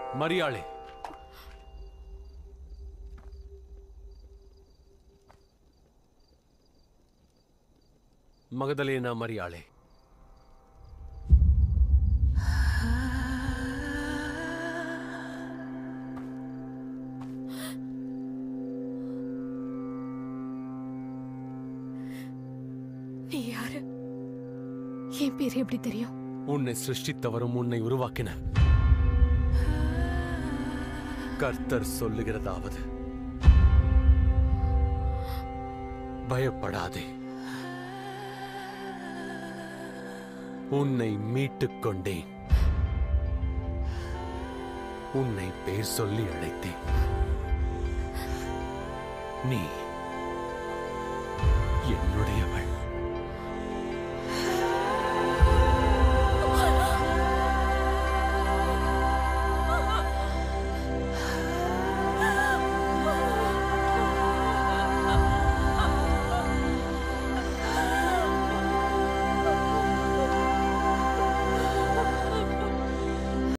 மரியாளே Magdalene மரியாளே நீ யாரு என் பேர் எப்படி தெரியும் உன்னை சிருஷ்டித்தவரும் உன்னை உருவாக்கின கர்த்தர் சொல்லுகிறதாவது பயப்படாதே உன்னை மீட்டுக் கொண்டேன் உன்னை பேர் சொல்லி அழைத்தேன் நீ என்னுடையவள்